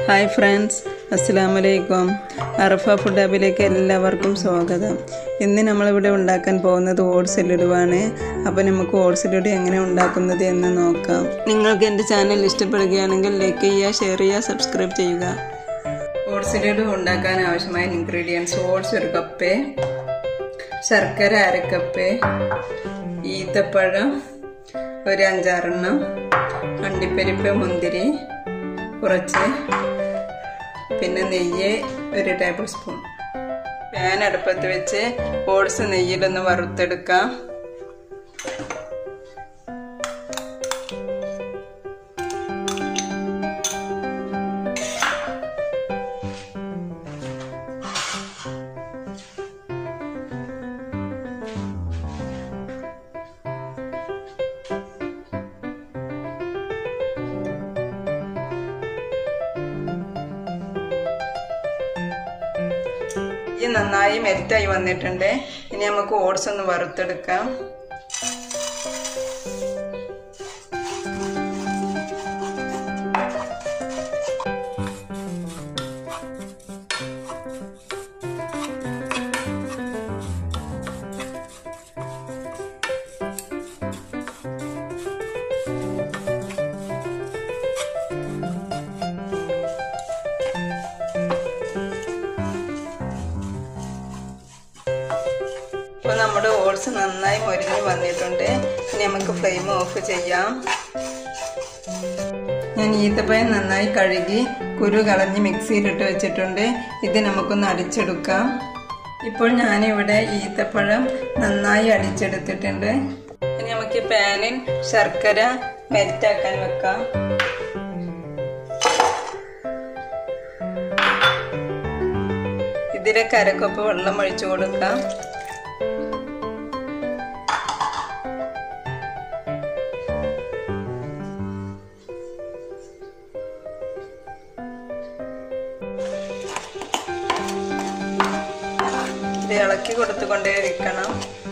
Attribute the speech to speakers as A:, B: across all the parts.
A: hi friends അസ്സാം വലൈക്കും അറഫ food ഹബിലേക്ക് എല്ലാവർക്കും സ്വാഗതം ഇന്ന് നമ്മളിവിടെ ഉണ്ടാക്കാൻ പോകുന്നത് ഓട്സ് ലഡുവാണ് അപ്പോൾ നമുക്ക് ഓട്സ് ലഡു എങ്ങനെ ഉണ്ടാക്കുന്നത് എന്ന് നോക്കാം നിങ്ങൾക്ക് എൻ്റെ ചാനൽ ഇഷ്ടപ്പെടുകയാണെങ്കിൽ ലൈക്ക് ചെയ്യുക ഷെയർ ചെയ്യുക സബ്സ്ക്രൈബ് ചെയ്യുക ഓട്സ് ലഡു ഉണ്ടാക്കാൻ ആവശ്യമായ ഇൻഗ്രീഡിയൻസ് ഓട്സ് ഒരു കപ്പ് ശർക്കര അരക്കപ്പ് ഈത്തപ്പഴം ഒരു അഞ്ചാറെണ്ണം അണ്ടിപ്പരിപ്പ് മുന്തിരി കുറച്ച് പിന്നെ നെയ്യ് ഒരു ടേബിൾ സ്പൂൺ പാൻ അടുപ്പത്ത് വെച്ച് ഓട്സ് നെയ്യിലൊന്ന് വറുത്തെടുക്കാം ഈ നന്നായി മെൽറ്റായി വന്നിട്ടുണ്ട് ഇനി നമുക്ക് ഓട്സ് ഒന്ന് വറുത്തെടുക്കാം ഇപ്പോൾ നമ്മുടെ ഓട്സ് നന്നായി മൊരിഞ്ഞ് വന്നിട്ടുണ്ട് ഇനി നമുക്ക് ഫ്ലെയിം ഓഫ് ചെയ്യാം ഞാൻ ഈത്തപ്പഴം നന്നായി കഴുകി കുരു കളഞ്ഞ് മിക്സിയിലിട്ട് വെച്ചിട്ടുണ്ട് ഇത് നമുക്കൊന്ന് അടിച്ചെടുക്കാം ഇപ്പോൾ ഞാനിവിടെ ഈത്തപ്പഴം നന്നായി അടിച്ചെടുത്തിട്ടുണ്ട് ഇനി നമുക്ക് പാനിൽ ശർക്കര മെൽറ്റാക്കാൻ വെക്കാം ഇതിലേക്ക് അരക്കപ്പ് വെള്ളം ഒഴിച്ചു കൊടുക്കാം ഇത് ഇളക്കി കൊടുത്തുകൊണ്ടേ ഇരിക്കണം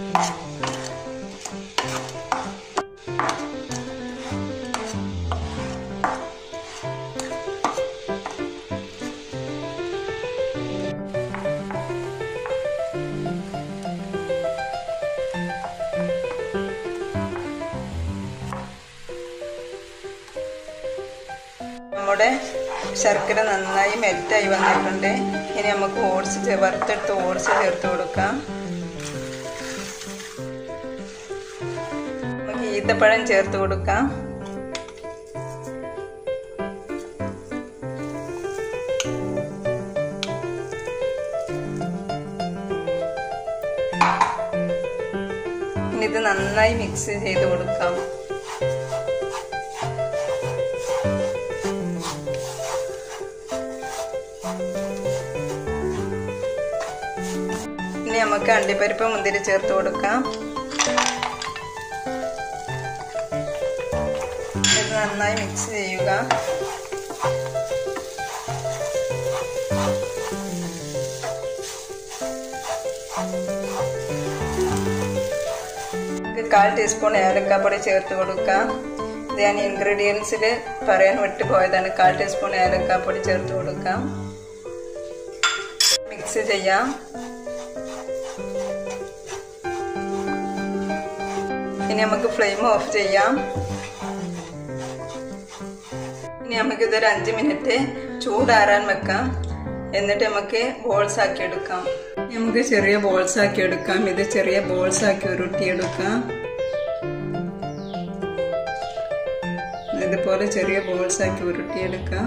A: നമ്മുടെ ശർക്കര നന്നായി മെൽറ്റായി വന്നിട്ടുണ്ട് ഇനി നമുക്ക് ഓട്സ് വറുത്തെടുത്ത് ഓട്സ് ചേർത്ത് കൊടുക്കാം നമുക്ക് ഈത്തപ്പഴം ചേർത്ത് കൊടുക്കാം ഇനി ഇത് നന്നായി മിക്സ് ചെയ്ത് കൊടുക്കാം ഇനി നമുക്ക് അണ്ടിപ്പരിപ്പ് മുന്തിരി ചേർത്ത് കൊടുക്കാം ഇത് നന്നായി മിക്സ് ചെയ്യുക കാൽ ടീസ്പൂൺ ഏലക്കാപ്പൊടി ചേർത്ത് കൊടുക്കാം ഇത് ഞാൻ ഇൻഗ്രീഡിയൻസിൽ പറയാൻ വിട്ടുപോയതാണ് കാൽ ടീസ്പൂൺ ഏലക്കാപ്പൊടി ചേർത്ത് കൊടുക്കാം മിക്സ് ചെയ്യാം ഇനി നമുക്ക് ഫ്ലെയിം ഓഫ് ചെയ്യാം ഇനി നമുക്ക് ഇതൊരു അഞ്ച് മിനിറ്റ് ചൂടാറാൻ വെക്കാം എന്നിട്ട് നമുക്ക് ബോൾസ് ആക്കി എടുക്കാം നമുക്ക് ചെറിയ ബോൾസ് ആക്കി എടുക്കാം ഇത് ചെറിയ ബോൾസ് ആക്കി ഉരുട്ടിയെടുക്കാം ഇതുപോലെ ചെറിയ ബോൾസ് ആക്കി ഉരുട്ടിയെടുക്കാം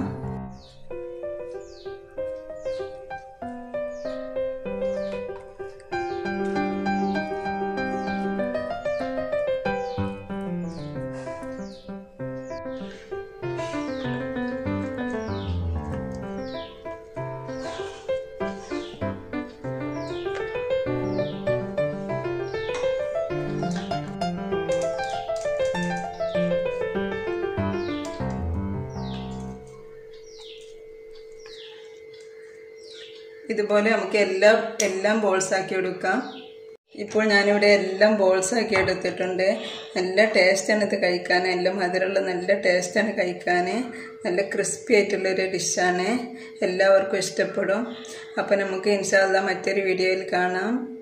A: ഇതുപോലെ നമുക്ക് എല്ലാം എല്ലാം ബോൾസ് ആക്കി എടുക്കാം ഇപ്പോൾ ഞാനിവിടെ എല്ലാം ബോൾസാക്കി എടുത്തിട്ടുണ്ട് നല്ല ടേസ്റ്റാണ് ഇത് കഴിക്കാൻ എല്ലാം മധുരമുള്ള നല്ല ടേസ്റ്റാണ് കഴിക്കാൻ നല്ല ക്രിസ്പി ആയിട്ടുള്ളൊരു ഡിഷാണ് എല്ലാവർക്കും ഇഷ്ടപ്പെടും അപ്പോൾ നമുക്ക് ഇൻഷാല്ല മറ്റൊരു വീഡിയോയിൽ കാണാം